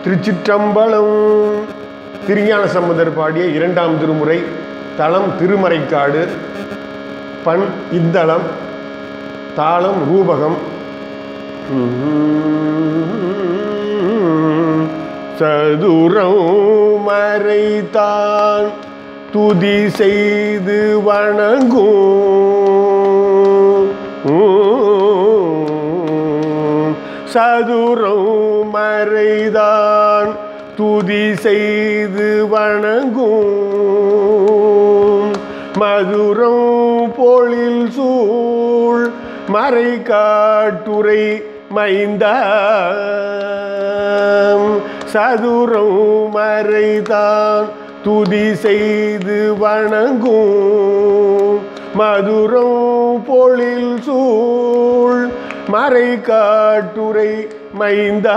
திருச்சிற்றம்பலம் திருஞான சம்பந்தர் பாடிய இரண்டாம் திருமுறை தலம் திருமறைக்காடு பண் இந்தளம் தாளம் ரூபகம் சதுரம் மறைத்தான் துதி செய்து வணங்கும் சதுரம் மறைதான் துதி செய்து வணங்கும் மதுரம் பொழில் சூழ் மறை காட்டுரை மைந்த சதுரம் மறைதான் துதி செய்து வணங்கும் மதுரம் பொழில் சூழ் மறை காட்டுரை மைந்த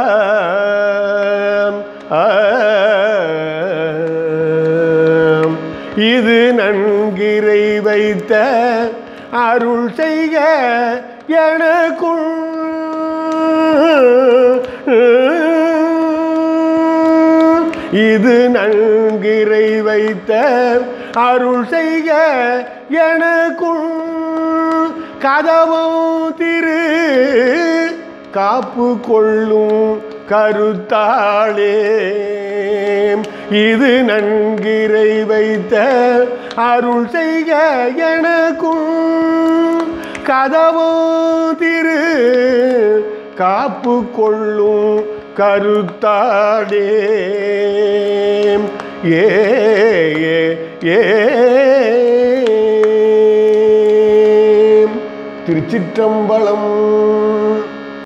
இது நன்கிரை வைத்த அருள் செய்க எனக்குள் இது நன்கிரை வைத்த அருள் செய்க எனக்குள் கதவும் திரு காப்பு கொள்ளும் கருத்தாளே இது நன்கிரை வைத்த அருள் செய்க எனக்கும் கதவும் திரு காப்பு கொள்ளும் கருத்தாடே ஏ ஏ ஏ திருச்சிற்றம்பலம்